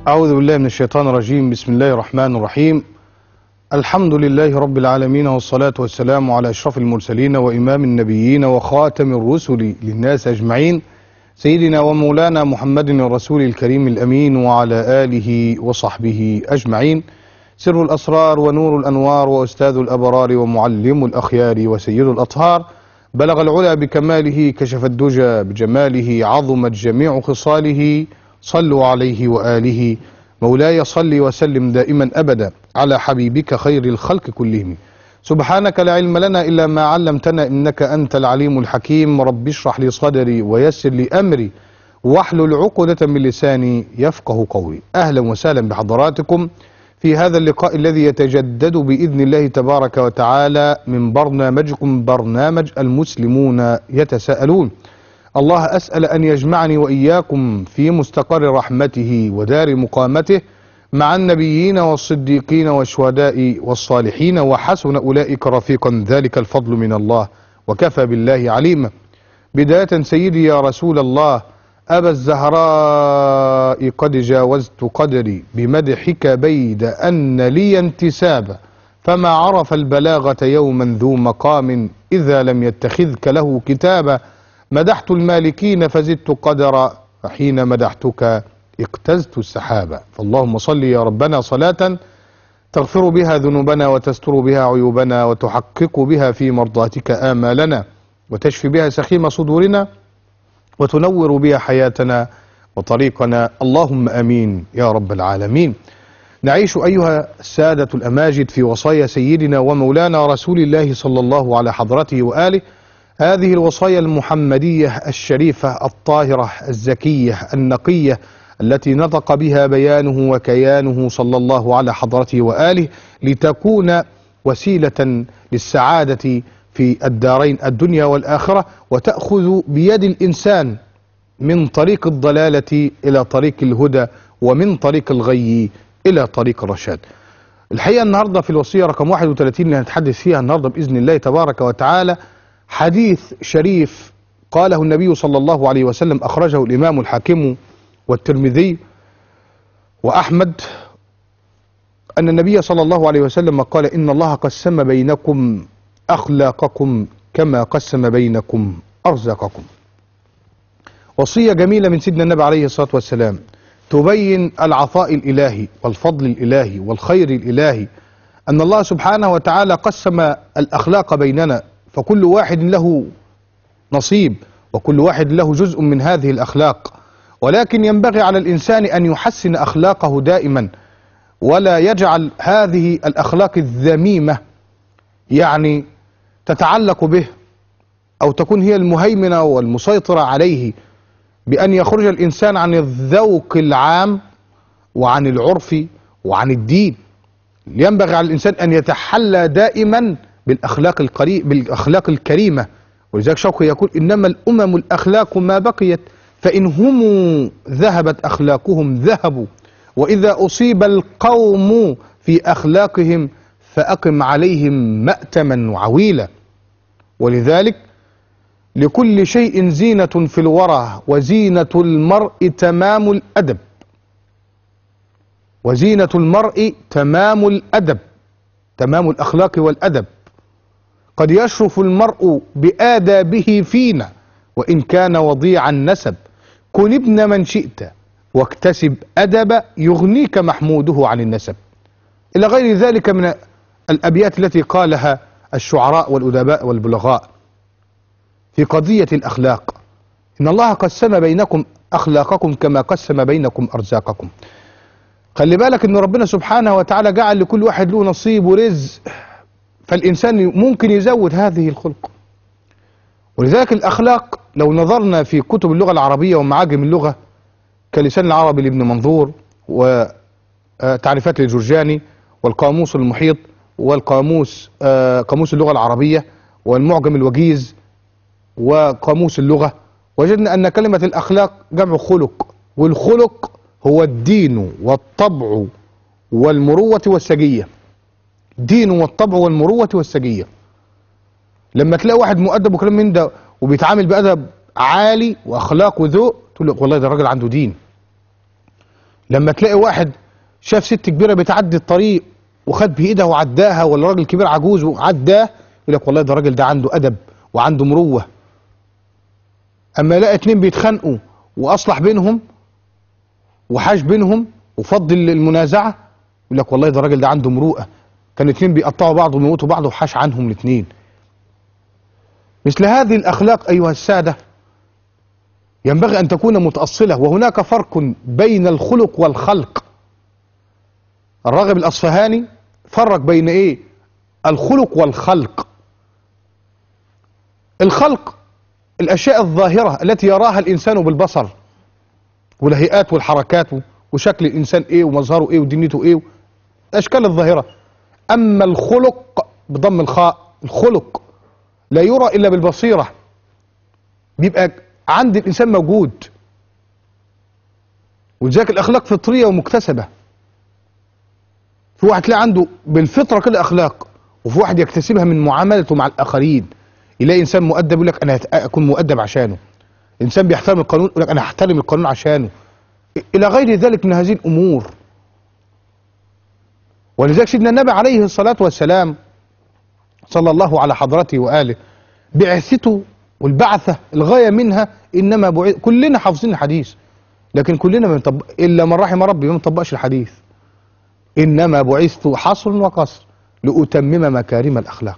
أعوذ بالله من الشيطان الرجيم بسم الله الرحمن الرحيم الحمد لله رب العالمين والصلاة والسلام على أشرف المرسلين وإمام النبيين وخاتم الرسل للناس أجمعين سيدنا ومولانا محمد الرسول الكريم الأمين وعلى آله وصحبه أجمعين سر الأسرار ونور الأنوار وأستاذ الأبرار ومعلم الأخيار وسيد الأطهار بلغ العلا بكماله كشف الدجى بجماله عظمت جميع خصاله صلوا عليه وآله مولاي صل وسلم دائما أبدا على حبيبك خير الخلق كلهم سبحانك لا علم لنا إلا ما علمتنا إنك أنت العليم الحكيم رب اشرح لي صدري ويسر لي أمري واحلل عقدة من لساني يفقه قولي أهلا وسهلا بحضراتكم في هذا اللقاء الذي يتجدد بإذن الله تبارك وتعالى من برنامجكم برنامج المسلمون يتساءلون الله أسأل أن يجمعني وإياكم في مستقر رحمته ودار مقامته مع النبيين والصديقين والشهداء والصالحين وحسن أولئك رفيقا ذلك الفضل من الله وكفى بالله عليما بداية سيدي يا رسول الله أبا الزهراء قد جاوزت قدري بمدحك بيد أن لي انتسابا فما عرف البلاغة يوما ذو مقام إذا لم يتخذك له كتابا مدحت المالكين فزدت قدرا فحين مدحتك اقتزت السحابة فاللهم صل يا ربنا صلاة تغفر بها ذنوبنا وتستر بها عيوبنا وتحقق بها في مرضاتك آمالنا وتشفي بها سخيم صدورنا وتنور بها حياتنا وطريقنا اللهم امين يا رب العالمين. نعيش ايها الساده الاماجد في وصايا سيدنا ومولانا رسول الله صلى الله على حضرته واله هذه الوصايا المحمديه الشريفه الطاهره الزكيه النقيه التي نطق بها بيانه وكيانه صلى الله على حضرته واله لتكون وسيله للسعاده في الدارين الدنيا والآخرة وتأخذ بيد الإنسان من طريق الضلالة إلى طريق الهدى ومن طريق الغي إلى طريق الرشاد الحقيقة النهاردة في الوصية رقم 31 اللي هنتحدث فيها النهاردة بإذن الله تبارك وتعالى حديث شريف قاله النبي صلى الله عليه وسلم أخرجه الإمام الحاكم والترمذي وأحمد أن النبي صلى الله عليه وسلم قال إن الله قسم بينكم أخلاقكم كما قسم بينكم أرزاقكم وصية جميلة من سيدنا النبي عليه الصلاة والسلام تبين العطاء الإلهي والفضل الإلهي والخير الإلهي أن الله سبحانه وتعالى قسم الأخلاق بيننا فكل واحد له نصيب وكل واحد له جزء من هذه الأخلاق ولكن ينبغي على الإنسان أن يحسن أخلاقه دائما ولا يجعل هذه الأخلاق الذميمة يعني تتعلق به أو تكون هي المهيمنة والمسيطرة عليه بأن يخرج الإنسان عن الذوق العام وعن العرف وعن الدين ينبغي على الإنسان أن يتحلى دائما بالأخلاق, القري... بالأخلاق الكريمة ولذلك شوقي يقول إنما الأمم الأخلاق ما بقيت فإن هم ذهبت أخلاقهم ذهبوا وإذا أصيب القوم في أخلاقهم فأقم عليهم مأتما وعويلا ولذلك لكل شيء زينة في الورى وزينة المرء تمام الأدب وزينة المرء تمام الأدب تمام الأخلاق والأدب قد يشرف المرء بآدابه فينا وإن كان وضيع النسب كن ابن من شئت واكتسب أدب يغنيك محموده عن النسب إلى غير ذلك من الأبيات التي قالها الشعراء والأدباء والبلغاء في قضية الأخلاق إن الله قسم بينكم أخلاقكم كما قسم بينكم أرزاقكم خلي بالك إن ربنا سبحانه وتعالى جعل لكل واحد له نصيب ورزق فالإنسان ممكن يزود هذه الخلق ولذلك الأخلاق لو نظرنا في كتب اللغة العربية ومعاجم اللغة كلسان العربي لابن منظور وتعريفات للجرجاني والقاموس المحيط والقاموس آه قاموس اللغة العربية والمعجم الوجيز وقاموس اللغة وجدنا أن كلمة الأخلاق جمع خلق والخلق هو الدين والطبع والمروة والسجية الدين والطبع والمروة والسجية لما تلاقي واحد مؤدب وكلام من ده وبيتعامل بأدب عالي وأخلاق وذوق تقول لك والله ده راجل عنده دين لما تلاقي واحد شاف ست كبيره بتعدي الطريق وخد بايدها وعداها ولا راجل كبير عجوز وعداه يقول لك والله ده الراجل ده عنده ادب وعنده مروه اما يلاقي اتنين بيتخانقوا واصلح بينهم وحاج بينهم وفضل المنازعه يقول لك والله ده الراجل ده عنده مروءه كان اتنين بيقطعوا بعض ويموتوا بعض وحاش عنهم الاتنين مثل هذه الاخلاق ايها الساده ينبغي ان تكون متاصله وهناك فرق بين الخلق والخلق الراغب الاصفهاني فرق بين ايه الخلق والخلق الخلق الاشياء الظاهره التي يراها الانسان بالبصر والهيئات والحركات وشكل الانسان ايه ومظهره ايه ودنيته ايه الاشكال الظاهره اما الخلق بضم الخاء الخلق لا يرى الا بالبصيره بيبقى عند الانسان موجود ولذلك الاخلاق فطريه ومكتسبه في واحد تلاقي عنده بالفطره كده اخلاق وفي واحد يكتسبها من معاملته مع الاخرين يلاقي انسان مؤدب يقول لك انا هت- اكون مؤدب عشانه انسان بيحترم القانون يقول لك انا هحترم القانون عشانه الى غير ذلك من هذه الامور ولذلك سيدنا النبي عليه الصلاه والسلام صلى الله على حضرته واله بعثته والبعثه الغايه منها انما بعث كلنا حافظين الحديث لكن كلنا ما بنطبق الا من رحم ربي ما بنطبقش الحديث انما بعثت حصر وقصر لاتمم مكارم الاخلاق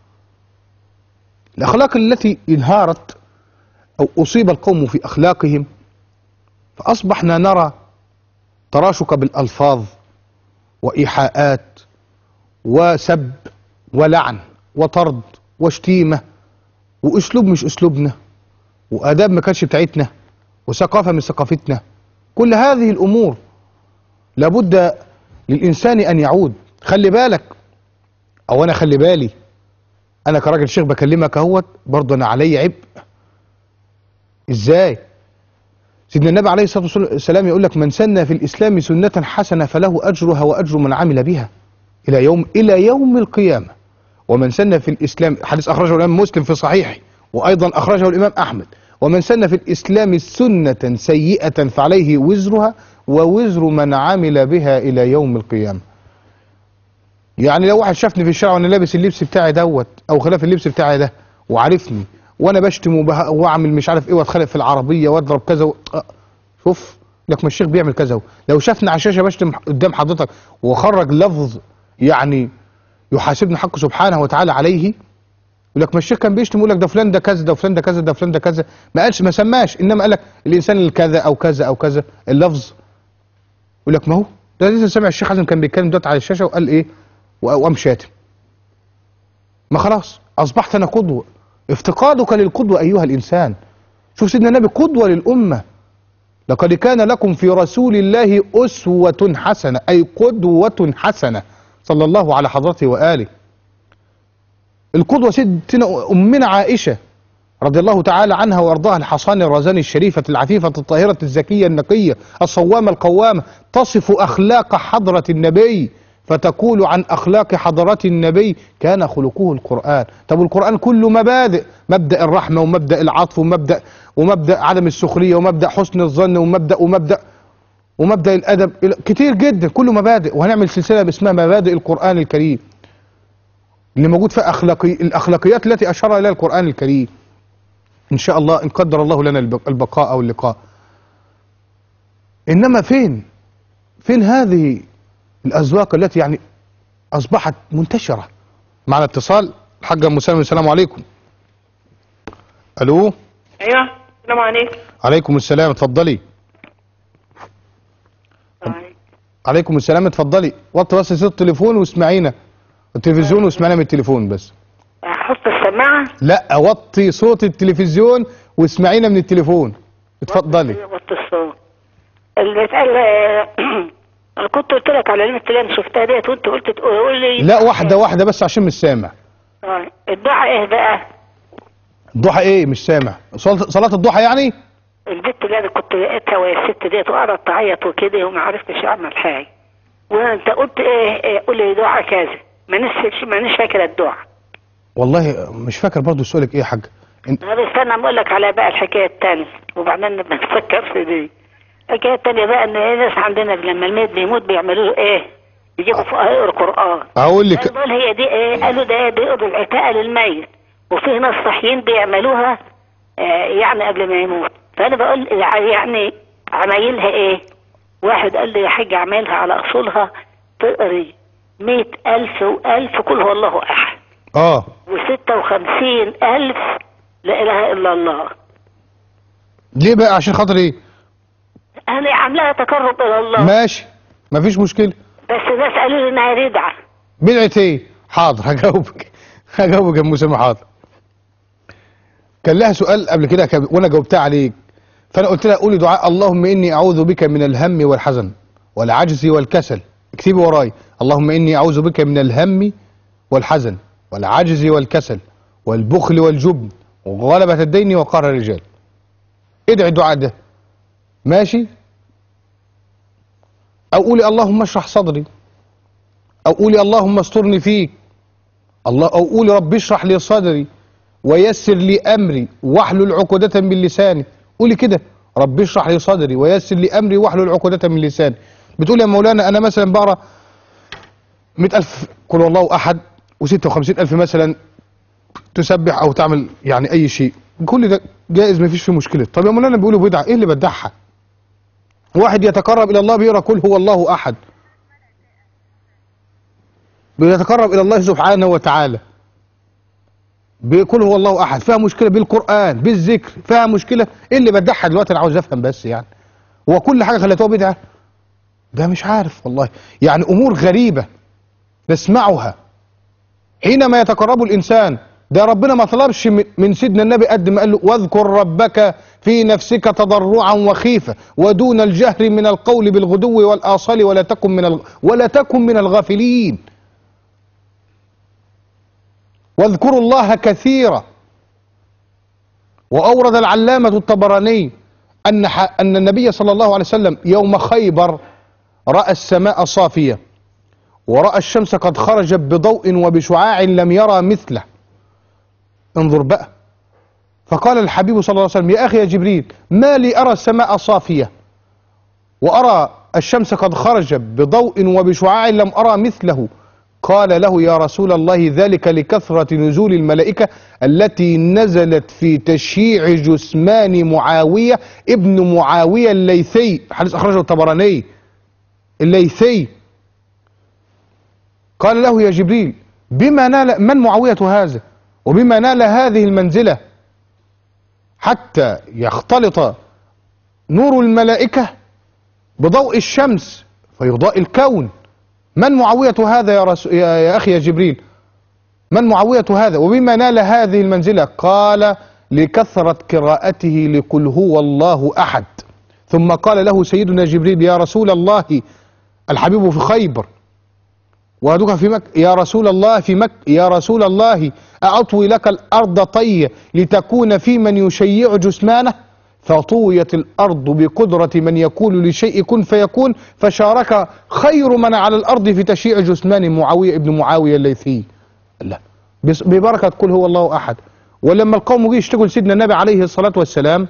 الاخلاق التي انهارت او اصيب القوم في اخلاقهم فاصبحنا نرى تراشق بالالفاظ وايحاءات وسب ولعن وطرد وشتيمه واسلوب مش اسلوبنا واداب ما كانتش بتاعتنا وثقافه مش ثقافتنا كل هذه الامور لابد للانسان ان يعود خلي بالك او انا خلي بالي انا كراجل شيخ بكلمك اهوت برضه انا علي عبء ازاي سيدنا النبي عليه الصلاه والسلام يقول لك من سن في الاسلام سنه حسنه فله اجرها واجر من عمل بها الى يوم الى يوم القيامه ومن سن في الاسلام حديث اخرجه الامام مسلم في صحيحه وايضا اخرجه الامام احمد ومن سن في الاسلام سنه سيئه فعليه وزرها ووزر من عمل بها الى يوم القيامه يعني لو واحد شافني في الشارع وانا لابس اللبس بتاعي دوت او خلاف اللبس بتاعي ده وعارفني وانا بشتم وبه- واعمل مش عارف ايه واتخانق في العربيه واضرب كذا و... آه، شوف لك ما الشيخ بيعمل كذا لو شافني على الشاشه بشتم قدام حضرتك وخرج لفظ يعني يحاسبنا حقه سبحانه وتعالى عليه يقول لك ما الشيخ كان بيشتم يقول لك ده فلان ده كذا ده فلان ده كذا ده فلان ده كذا ما قالش ما سماش انما قال لك الانسان الكذا او كذا او كذا اللفظ يقول لك ما هو ده لسه سامع الشيخ حسن كان بيتكلم دلوقتي على الشاشه وقال ايه وقام شاتم ما خلاص اصبحت انا قدوه افتقادك للقدوه ايها الانسان شوف سيدنا النبي قدوه للامه لقد كان لكم في رسول الله اسوه حسنه اي قدوه حسنه صلى الله على حضرته واله القدوه سيدتنا امنا عائشه رضي الله تعالى عنها وارضاها الحصان الرزان الشريفه العفيفه الطاهره الزكيه النقيه الصوامه القوامه تصف اخلاق حضره النبي فتقول عن اخلاق حضره النبي كان خلقه القران طب القران كله مبادئ مبدا الرحمه ومبدا العطف ومبدا ومبدا عدم السخريه ومبدا حسن الظن ومبدا ومبدا ومبدا الادب كتير جدا كله مبادئ وهنعمل سلسله اسمها مبادئ القران الكريم اللي موجود في اخلاقي الاخلاقيات التي اشار اليها القران الكريم ان شاء الله ان قدر الله لنا الب- البقاء او اللقاء انما فين فين هذه الأذواق التي يعني أصبحت منتشرة معنا اتصال الحاجة أم سلمى السلام عليكم ألو ايوه السلام عليكم عليكم السلام اتفضلي عليكم السلام اتفضلي وطي بس صوت التليفون واسمعينا التلفزيون واسمعينا من التليفون بس احط السماعه لا وطي صوت التلفزيون واسمعينا من التليفون اتفضلي وطي الصوت اللي اتقال انا كنت قلت لك على علم التلام شفتها ديت وانت قلت تقول لي لا واحدة واحدة بس عشان مش سامع آه. الضحى ايه بقى الضحى ايه مش سامع صلاة صلاة الضحى يعني البت اللي انا كنت لقيتها وهي الست ديت وقعدت تعيط وكده وما عرفتش اعمل حاجه وانت قلت ايه, إيه قول لي دعاء كذا ما نسيتش ما نش فاكر الدعاء والله مش فاكر برضو سؤالك ايه يا حاج انت انا استنى اقول لك على بقى الحكايه الثانيه وبعدين نبقى نفكر في دي الحكايه التانيه بقى ان الناس عندنا لما الميت بيموت بيعملوا له ايه؟ يجيبوا فقهاء يقروا قران اقول لك قال هي دي ايه؟ قالوا ده بيقضوا العتاقه للميت وفي ناس صحيين بيعملوها آه يعني قبل ما يموت فانا بقول يعني عمايلها ايه؟ واحد قال لي يا حاج اعملها على اصولها تقري مئة ألف وألف كل هو الله أحد اه وستة وخمسين ألف لا إله إلا الله ليه بقى عشان خاطر ايه أنا عاملاها تقرب إلى الله ماشي مفيش مشكله بس الناس قالوا لي إنها بدعة بدعة ايه حاضر هجاوبك هجاوبك يا ام سامي حاضر كان لها سؤال قبل كده كان- وانا جاوبتها عليك فانا قلت لها قولي دعاء اللهم اني اعوذ بك من الهم والحزن والعجز والكسل اكتبي وراي اللهم اني اعوذ بك من الهم والحزن والعجز والكسل والبخل والجبن وغلبة الدين وقهر الرجال ادعي الدعاء ده ماشي او قولي اللهم اشرح صدري او قولي اللهم استرني فيك الله او قولي رب اشرح لي صدري ويسر لي امري واحلل عقدة من لساني قولي كده رب اشرح لي صدري ويسر لي امري واحلل عقدة من لساني بتقول يا مولانا انا مثلا بقرا 100000 قل الله احد و56000 مثلا تسبح او تعمل يعني اي شيء كل ده جائز ما فيش فيه مشكله طب يا مولانا بيقولوا بدعه ايه اللي بدعها واحد يتقرب الى الله بيقرا قل هو الله احد بيتقرب الى الله سبحانه وتعالى بيقول هو الله احد فيها مشكله بالقران بالذكر فيها مشكله ايه اللي بدعها دلوقتي انا عاوز افهم بس يعني وكل حاجه خلتوها بدعه ده مش عارف والله يعني امور غريبه نسمعها حينما يتقرب الانسان ده ربنا ما طلبش من- من سيدنا النبي قد ما قال له واذكر ربك في نفسك تضرعا وخيفة ودون الجهر من القول بالغدو والآصال ولا تكن من الغ... ولا تكن من الغافلين واذكروا الله كثيرا وأورد العلامة الطبراني أن ح... أن النبي صلى الله عليه وسلم يوم خيبر رأى السماء صافية ورأى الشمس قد خرجت بضوء وبشعاع لم يرى مثله انظر بقى فقال الحبيب صلى الله عليه وسلم يا أخي يا جبريل ما لي أرى السماء صافية وأرى الشمس قد خرجت بضوء وبشعاع لم أرى مثله قال له يا رسول الله ذلك لكثرة نزول الملائكة التي نزلت في تشييع جثمان معاوية ابن معاوية الليثي حديث أخرجه الطبراني الليثي قال له يا جبريل بما نال من معاوية هذا وبما نال هذه المنزلة حتى يختلط نور الملائكة بضوء الشمس فيضاء الكون من معاوية هذا يا, رسول يا, يا أخي يا جبريل من معاوية هذا وبما نال هذه المنزلة قال لكثرة قراءته لقل هو الله أحد ثم قال له سيدنا جبريل يا رسول الله الحبيب في خيبر وهدوك في مكة يا رسول الله في مكة يا رسول الله أأطوي لك الأرض طي لتكون في من يشيع جسمانه فطويت الأرض بقدرة من يقول لشيء كن فيكون فشارك خير من على الأرض في تشييع جثمان معاوية ابن معاوية الليثي لا بس- ببركة قل هو الله أحد ولما القوم جه يشتكوا لسيدنا النبي عليه الصلاة والسلام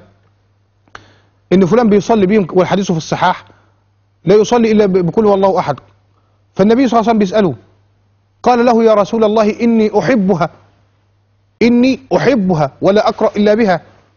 إن فلان بيصلي بهم والحديث في الصحاح لا يصلي إلا ب- بقل هو الله أحد فالنبي صلى الله عليه وسلم بيسأله قال له يا رسول الله إني أحبها إني أحبها ولا أقرأ إلا بها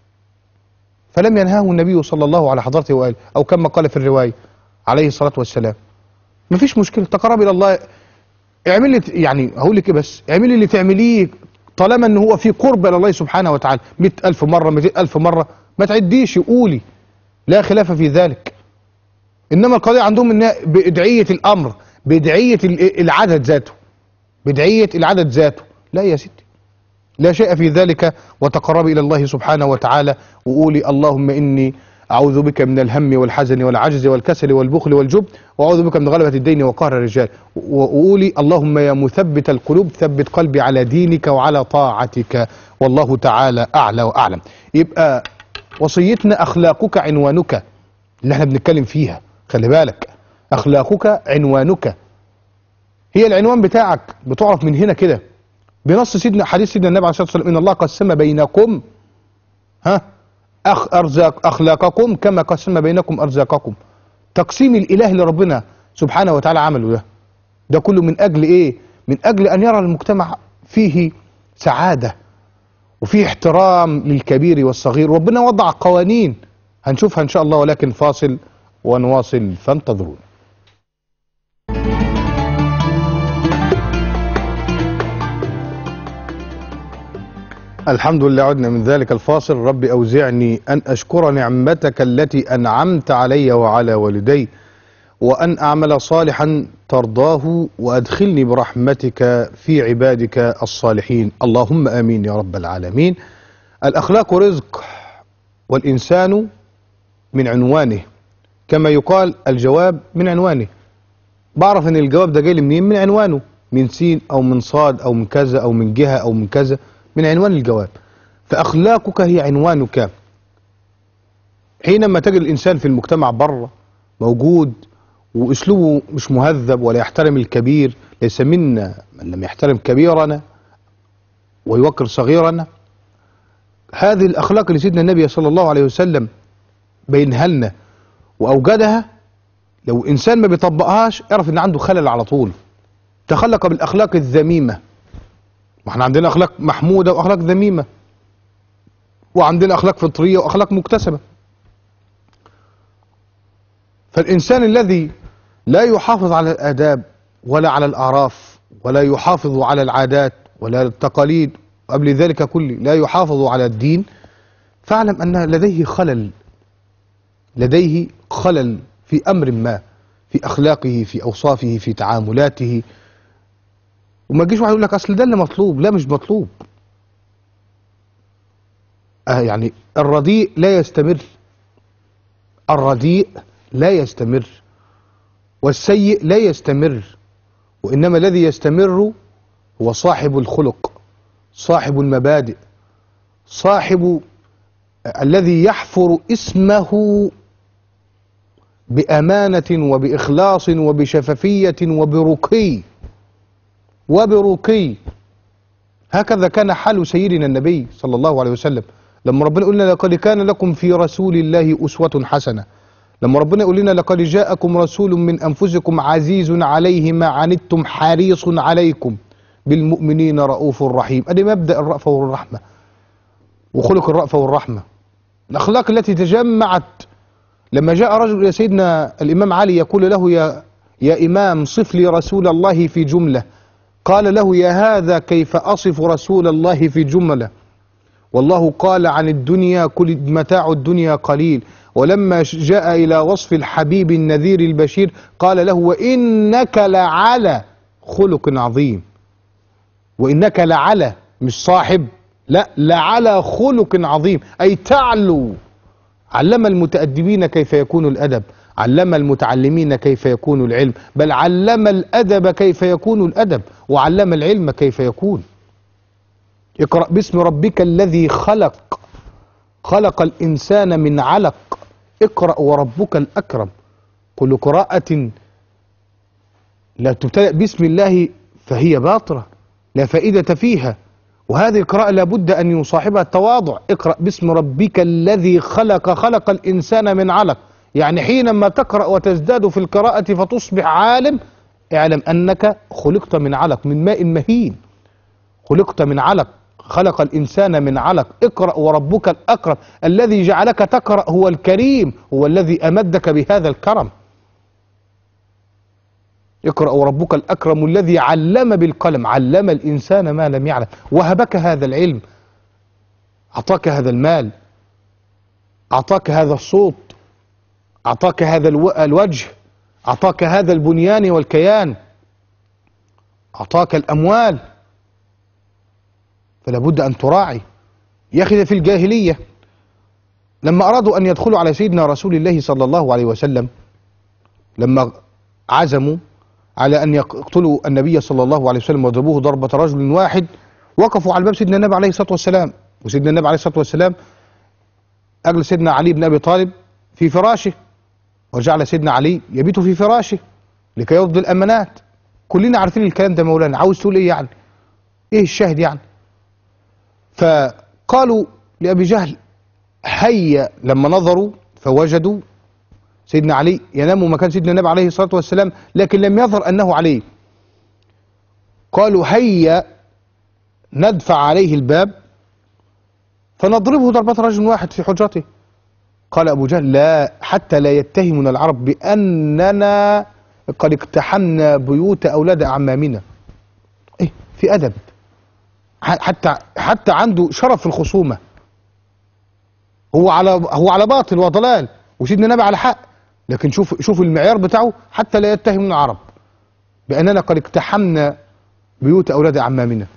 فلم ينهاه النبي صلى الله على حضرته وآله أو كما قال في الرواية عليه الصلاة والسلام مفيش مشكلة تقرب إلى الله اعمل لي يعني هقول لك إيه بس اعملي اللي تعمليه طالما ان هو في قرب الى الله سبحانه وتعالى مئة ألف مرة مئتين ألف مرة ما تعديش قولي لا خلاف في ذلك انما القضية عندهم انها بادعية الامر بادعية ال- العدد ذاته بدعية العدد ذاته لا يا ستي لا شيء في ذلك وتقربي إلى الله سبحانه وتعالى وقولي اللهم إني أعوذ بك من الهم والحزن والعجز والكسل والبخل والجبن وأعوذ بك من غلبة الدين وقهر الرجال وقولي اللهم يا مثبت القلوب ثبت قلبي على دينك وعلى طاعتك والله تعالى أعلى وأعلم يبقى وصيتنا أخلاقك عنوانك اللي احنا بنتكلم فيها خلي بالك أخلاقك عنوانك هي العنوان بتاعك بتعرف من هنا كده بنص سيدنا حديث سيدنا النبي عليه الصلاه والسلام ان الله قسم بينكم ها أخ أرزاق أخلاقكم كما قسم بينكم أرزاقكم تقسيم الإله لربنا سبحانه وتعالى عمله ده ده كله من أجل إيه من أجل أن يرى المجتمع فيه سعادة وفيه احترام للكبير والصغير ربنا وضع قوانين هنشوفها إن شاء الله ولكن فاصل ونواصل فانتظرونا الحمد لله عدنا من ذلك الفاصل رب أوزعني أن أشكر نعمتك التي أنعمت علي وعلى والدي وأن أعمل صالحا ترضاه وأدخلني برحمتك في عبادك الصالحين اللهم آمين يا رب العالمين الأخلاق رزق والإنسان من عنوانه كما يقال الجواب من عنوانه بعرف ان الجواب ده جاي لي منين من عنوانه من سين او من صاد او من كذا او من جهه او من كذا من عنوان الجواب فاخلاقك هي عنوانك حينما تجد الانسان في المجتمع بره موجود واسلوبه مش مهذب ولا يحترم الكبير ليس منا من لم يحترم كبيرنا ويوقر صغيرنا هذه الاخلاق اللي سيدنا النبي صلى الله عليه وسلم بينها لنا واوجدها لو انسان ما بيطبقهاش اعرف ان عنده خلل على طول تخلق بالاخلاق الذميمه واحنا عندنا اخلاق محموده واخلاق ذميمه وعندنا اخلاق فطريه واخلاق مكتسبه فالانسان الذي لا يحافظ على الاداب ولا على الاعراف ولا يحافظ على العادات ولا التقاليد قبل ذلك كله لا يحافظ على الدين فاعلم ان لديه خلل لديه خلل في امر ما في اخلاقه في اوصافه في تعاملاته وما تجيش واحد يقول لك اصل ده اللي مطلوب لا مش مطلوب آه يعني الرديء لا يستمر الرديء لا يستمر والسيء لا يستمر وانما الذي يستمر هو صاحب الخلق صاحب المبادئ صاحب الذي يحفر اسمه بأمانة وبإخلاص وبشفافية وبرقي وبرقي هكذا كان حال سيدنا النبي صلى الله عليه وسلم لما ربنا يقول لنا لقد كان لكم في رسول الله أسوة حسنة لما ربنا يقول لنا لقد جاءكم رسول من أنفسكم عزيز عليه ما عنتم حريص عليكم بالمؤمنين رؤوف رحيم أدي مبدأ الرأفة والرحمة وخلق الرأفة والرحمة الأخلاق التي تجمعت لما جاء رجل إلى سيدنا الإمام علي يقول له يا, يا إمام صف لي رسول الله في جملة قال له يا هذا كيف أصف رسول الله في جملة والله قال عن الدنيا كل متاع الدنيا قليل ولما جاء إلى وصف الحبيب النذير البشير قال له وإنك لعلى خلق عظيم وإنك لعلى مش صاحب لا لعلى خلق عظيم أي تعلو علم المتأدبين كيف يكون الأدب علم المتعلمين كيف يكون العلم بل علم الأدب كيف يكون الأدب وعلم العلم كيف يكون اقرأ باسم ربك الذي خلق خلق الإنسان من علق اقرأ وربك الأكرم كل قراءة لا تبتدأ باسم الله فهي باطرة لا فائدة فيها وهذه القراءة لابد أن يصاحبها التواضع اقرأ باسم ربك الذي خلق خلق الإنسان من علق يعني حينما تقرأ وتزداد في القراءة فتصبح عالم اعلم أنك خلقت من علق من ماء مهين خلقت من علق خلق الإنسان من علق اقرأ وربك الأكرم الذي جعلك تقرأ هو الكريم هو الذي أمدك بهذا الكرم اقرأ وربك الأكرم الذي علم بالقلم علم الإنسان ما لم يعلم وهبك هذا العلم أعطاك هذا المال أعطاك هذا الصوت أعطاك هذا الو- الوجه أعطاك هذا البنيان والكيان أعطاك الأموال فلا بد أن تراعي يا أخي ده في الجاهلية لما أرادوا أن يدخلوا على سيدنا رسول الله صلى الله عليه وسلم لما عزموا على أن يقتلوا النبي صلى الله عليه وسلم وضربوه ضربة رجل واحد وقفوا على باب سيدنا النبي عليه الصلاة والسلام وسيدنا النبي عليه الصلاة والسلام أجل سيدنا علي بن أبي طالب في فراشه وجعل سيدنا علي يبيت في فراشه لكي يفضي الأمانات كلنا عارفين الكلام ده مولانا عاوز تقول إيه يعني إيه الشاهد يعني فقالوا لأبي جهل هيا لما نظروا فوجدوا سيدنا علي ينام مكان سيدنا النبي عليه الصلاة والسلام لكن لم يظهر أنه عليه قالوا هيا ندفع عليه الباب فنضربه ضربة رجل واحد في حجرته قال أبو جهل لا حتى لا يتهمنا العرب بأننا قد اقتحمنا بيوت أولاد أعمامنا إيه في أدب ح- حتى حتى عنده شرف في الخصومة هو على هو على باطل وضلال وسيدنا النبي على حق لكن شوف شوف المعيار بتاعه حتى لا يتهمنا العرب بأننا قد اقتحمنا بيوت أولاد أعمامنا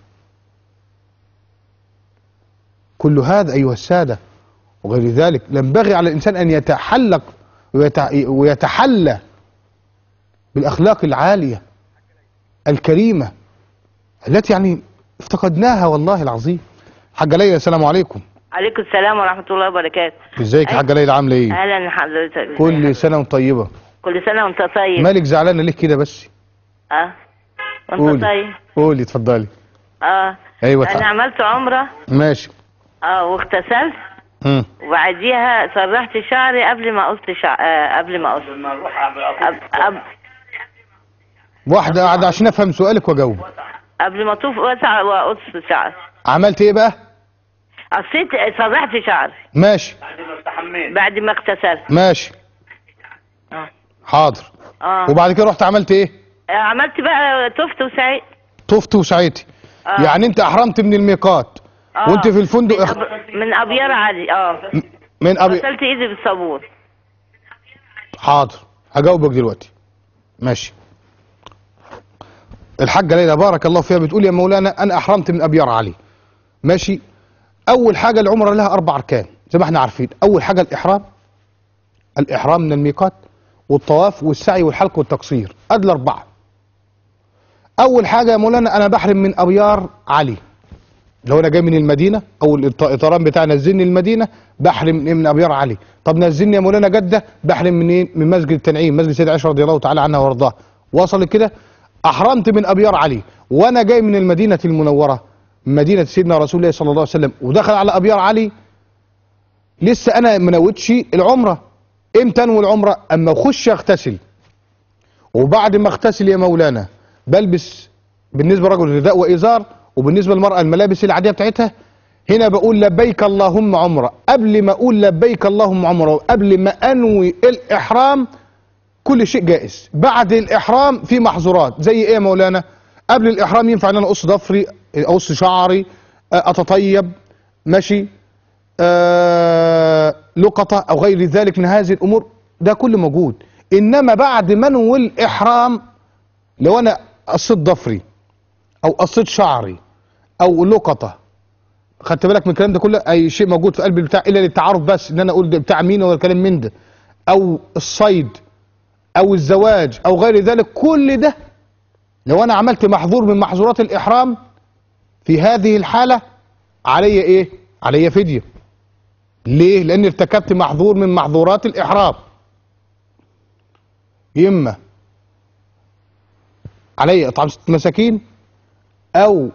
كل هذا أيها السادة وغير ذلك ينبغي على الإنسان أن يتحلق ويتع- ويتحلى بالأخلاق العالية الكريمة التي يعني افتقدناها والله العظيم حاجة ليلى السلام عليكم عليكم السلام ورحمة الله وبركاته ازيك يا حاجة ليلى عاملة ايه أهلا حضرتك كل سنة وانت طيبة كل سنة وأنت طيب مالك زعلانة ليه كده بس أه وأنت قولي طيب قولي اتفضلي أه ايوه أنا تعالى. عملت عمرة ماشي أه واغتسلت مم. وبعديها سرحت شعري قبل ما قصت شع... آه قبل ما قصت أب... أب... واحدة قاعدة عشان افهم سؤالك واجاوب قبل ما أطوف واسع وأقص شعري عملت ايه بقى قصيت سرحت شعري ماشي بعد ما اغتسلت ماشي اه حاضر اه وبعد كده رحت عملت ايه عملت بقى طفت وسعيت طفت وسعيتي آه. يعني انت احرمت من الميقات آه. وانت في الفندق اخ... من أبيار علي اه من ابي غسلت إيدي بالصابون حاضر هجاوبك دلوقتي ماشي الحاجة ليلى بارك الله فيها بتقول يا مولانا انا احرمت من ابيار علي ماشي اول حاجة العمرة لها اربع اركان زي ما احنا عارفين اول حاجة الاحرام الاحرام من الميقات والطواف والسعي والحلق والتقصير ادي اربعة اول حاجة يا مولانا انا بحرم من ابيار علي لو انا جاي من المدينه او الط- الطيران بتاعي نزلني المدينه بحرم من, من ابيار علي طب نزلني يا مولانا جده بحرم من ايه من مسجد التنعيم مسجد سيدة عائشه رضي الله تعالى عنها وارضاها وصل كده احرمت من ابيار علي وانا جاي من المدينه المنوره من مدينه سيدنا رسول الله صلى الله عليه وسلم ودخل على ابيار علي لسه انا ما نويتش العمره امتى انوي العمره اما اخش اغتسل وبعد ما اغتسل يا مولانا بلبس بالنسبه للرجل رداء وازار وبالنسبه للمراه الملابس العاديه بتاعتها هنا بقول لبيك اللهم عمره قبل ما اقول لبيك اللهم عمره وقبل ما انوي الاحرام كل شيء جائز بعد الاحرام في محظورات زي ايه يا مولانا قبل الاحرام ينفع ان انا اقص ضفري اقص شعري آه، اتطيب ماشي آه لقطة او غير ذلك من هذه الامور ده كله موجود انما بعد منوي الاحرام لو انا قصيت ضفري او قصيت شعري او لقطة خدت بالك من الكلام ده كله اي شيء موجود في قلب البتاع الا للتعارف بس ان انا اقول ده بتاع مين ولا الكلام من ده او الصيد او الزواج او غير ذلك كل ده لو انا عملت محظور من محظورات الاحرام في هذه الحالة علي ايه علي فدية ليه لان ارتكبت محظور من محظورات الاحرام اما علي اطعام ست مساكين او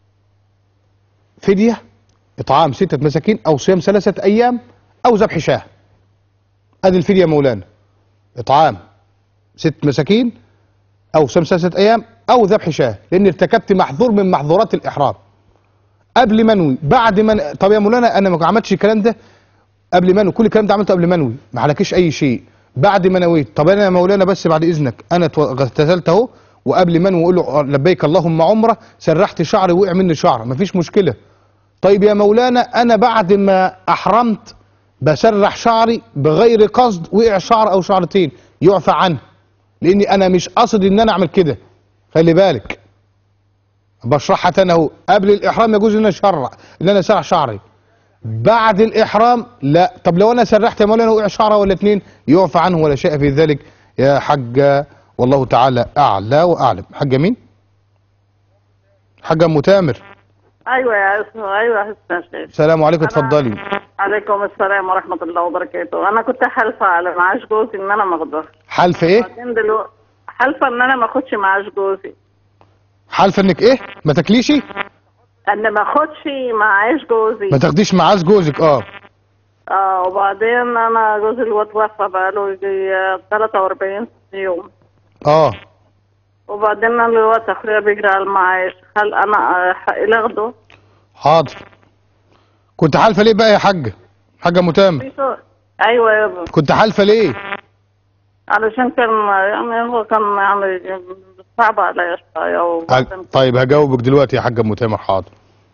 فدية اطعام ستة مساكين او صيام ثلاثة ايام او ذبح شاه ادي الفدية يا مولانا اطعام ست مساكين او صيام ثلاثة ايام او ذبح شاه لان ارتكبت محظور من محظورات الاحرام قبل منوي بعد من طب يا مولانا انا ما عملتش الكلام ده قبل منوي كل الكلام ده عملته قبل منوي ما عليكش اي شيء بعد ما نويت طب انا يا مولانا بس بعد اذنك انا تو- اغتسلت اهو وقبل منوي اقول له لبيك اللهم عمره سرحت شعري وقع مني شعر مفيش مشكله طيب يا مولانا انا بعد ما احرمت بسرح شعري بغير قصد وقع شعر او شعرتين يعفى عنه لاني انا مش قصد ان انا اعمل كده خلي بالك بشرحها تاني اهو قبل الاحرام يجوز ان انا اشرع ان انا اسرح شعري بعد الاحرام لا طب لو انا سرحت يا مولانا وقع شعره ولا اتنين يعفى عنه ولا شيء في ذلك يا حاجه والله تعالى اعلى واعلم حاجه مين حاجه ام تامر ايوه يا اسمه ايوه يا حسن الشيخ السلام عليكم اتفضلي عليكم السلام ورحمه الله وبركاته انا كنت حالفه على معاش جوزي ان انا ما اخدها حلف ايه بعدين دلوقتي حالفه ان انا ما اخدش معاش جوزي حلف انك ايه ما تاكليشي ان ما اخدش معاش جوزي ما تاخديش معاش جوزك اه اه وبعدين انا جوزي اللي هو توفى بقاله يجي 43 يوم اه وبعدين انا دلوقتي اخويا بيجري على المعاش هل انا آه، حقي لاخده؟ حاضر كنت حالفه ليه بقى يا حاجه حاجه متامر في سؤال. ايوه يابا كنت حالفه ليه علشان كان يعني هو كان يعني صعب عليا شويه وبعدين طيب هجاوبك دلوقتي يا حاجه متامر حاضر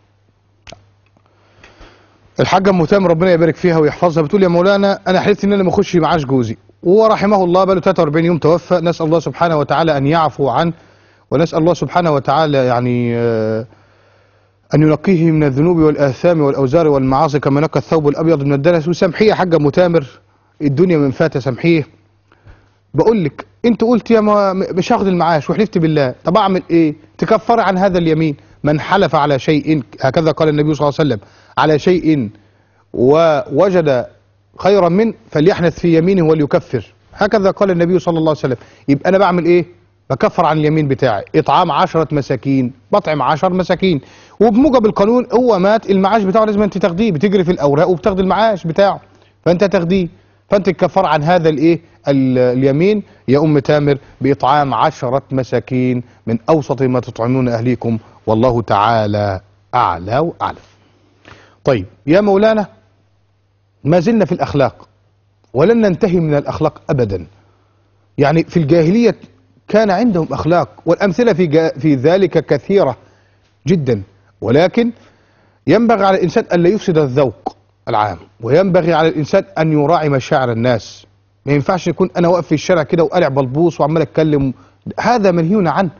الحاجه متامر ربنا يبارك فيها ويحفظها بتقول يا مولانا انا حلفت ان انا ما اخش معاش جوزي ورحمه الله بقاله 43 يوم توفى نسال الله سبحانه وتعالى ان يعفو عنه ونسال الله سبحانه وتعالى يعني آه، ان ينقيه من الذنوب والاثام والاوزار والمعاصي كما نقى الثوب الابيض من الدنس وسامحيه يا حاجه متامر الدنيا من فاتة سامحيه بقول لك انت قلت يا ما مش هاخد المعاش وحلفت بالله طب اعمل ايه تكفر عن هذا اليمين من حلف على شيء هكذا قال النبي صلى الله عليه وسلم على شيء ووجد خيرا منه فليحنث في يمينه وليكفر هكذا قال النبي صلى الله عليه وسلم يبقى انا بعمل ايه بكفر عن اليمين بتاعي اطعام عشرة مساكين بطعم عشر مساكين وبموجب القانون هو مات المعاش بتاعه لازم انت تاخديه بتجري في الاوراق وبتاخدي المعاش بتاعه فانت تاخديه فانت تكفر عن هذا الايه ال- اليمين يا ام تامر باطعام عشرة مساكين من اوسط ما تطعمون اهليكم والله تعالى اعلى واعلم طيب يا مولانا ما زلنا في الاخلاق ولن ننتهي من الاخلاق ابدا يعني في الجاهليه كان عندهم اخلاق والامثله في جا في ذلك كثيره جدا ولكن ينبغي على الانسان ان لا يفسد الذوق العام وينبغي على الانسان ان يراعي مشاعر الناس ما ينفعش يكون انا واقف في الشارع كده وقالع بلبوص وعمال اتكلم هذا منهي عنه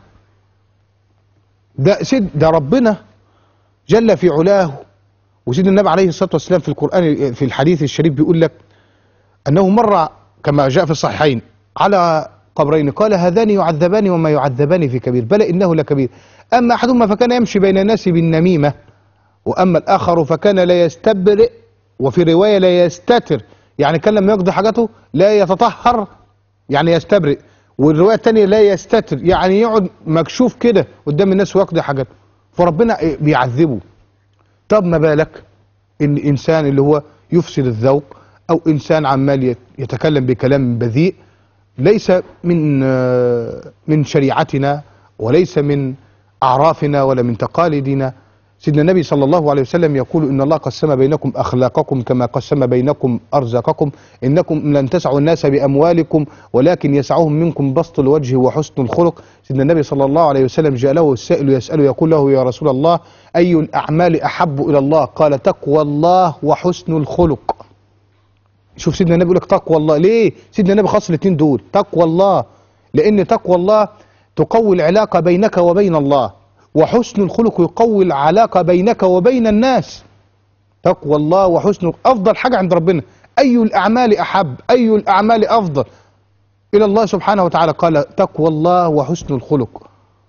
ده سيد ده ربنا جل في علاه وسيدنا النبي عليه الصلاه والسلام في القران في الحديث الشريف بيقول لك انه مر كما جاء في الصحيحين على قبرين قال هذان يعذبان وما يعذبان في كبير بل انه لكبير اما احدهما فكان يمشي بين الناس بالنميمه واما الاخر فكان لا يستبرئ وفي روايه لا يستتر يعني كان لما يقضي حاجته لا يتطهر يعني يستبرئ والروايه الثانيه لا يستتر يعني يقعد مكشوف كده قدام الناس ويقضي حاجته فربنا بيعذبه طب ما بالك ان انسان اللي هو يفسد الذوق او انسان عمال يت- يتكلم بكلام بذيء ليس من آه، من شريعتنا وليس من اعرافنا ولا من تقاليدنا سيدنا النبي صلى الله عليه وسلم يقول ان الله قسم بينكم اخلاقكم كما قسم بينكم ارزاقكم انكم لن تسعوا الناس باموالكم ولكن يسعهم منكم بسط الوجه وحسن الخلق سيدنا النبي صلى الله عليه وسلم جاء له السائل يساله يقول له يا رسول الله اي الاعمال احب الى الله قال تقوى الله وحسن الخلق شوف سيدنا النبي يقول لك تقوى الله ليه سيدنا النبي خاص الاثنين دول تقوى الله لان تقوى الله تقوي العلاقه بينك وبين الله وحسن الخلق يقوي العلاقه بينك وبين الناس تقوى الله وحسن افضل حاجه عند ربنا اي الاعمال احب اي الاعمال افضل الى الله سبحانه وتعالى قال تقوى الله وحسن الخلق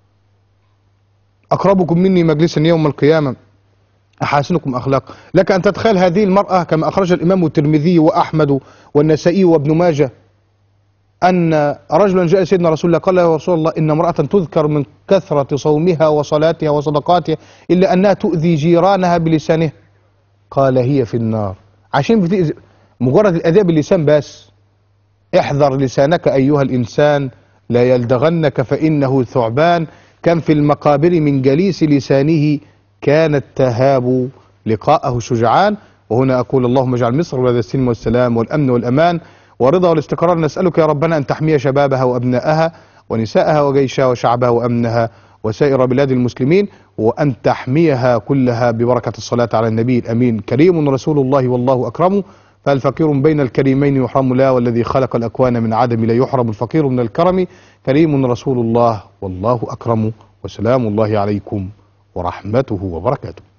اقربكم مني مجلسا يوم القيامه أحاسنكم أخلاق لك أن تتخيل هذه المرأة كما أخرج الإمام الترمذي وأحمد والنسائي وابن ماجه أن رجلا جاء سيدنا رسول الله قال يا رسول الله إن امرأة تذكر من كثرة صومها وصلاتها وصدقاتها إلا أنها تؤذي جيرانها بلسانها قال هي في النار عشان بتأذي مجرد الأذى باللسان بس احذر لسانك أيها الإنسان لا يلدغنك فإنه ثعبان كم في المقابر من جليس لسانه كانت تهاب لقاءه شجعان وهنا أقول اللهم اجعل مصر ولد السلم والسلام والأمن والأمان ورضا والاستقرار نسألك يا ربنا أن تحمي شبابها وأبنائها ونساءها وجيشها وشعبها وأمنها وسائر بلاد المسلمين وأن تحميها كلها ببركة الصلاة على النبي الأمين كريم رسول الله والله أكرمه فالفقير بين الكريمين يحرم لا والذي خلق الأكوان من عدم لا يحرم الفقير من الكرم كريم رسول الله والله أكرم وسلام الله عليكم ورحمته وبركاته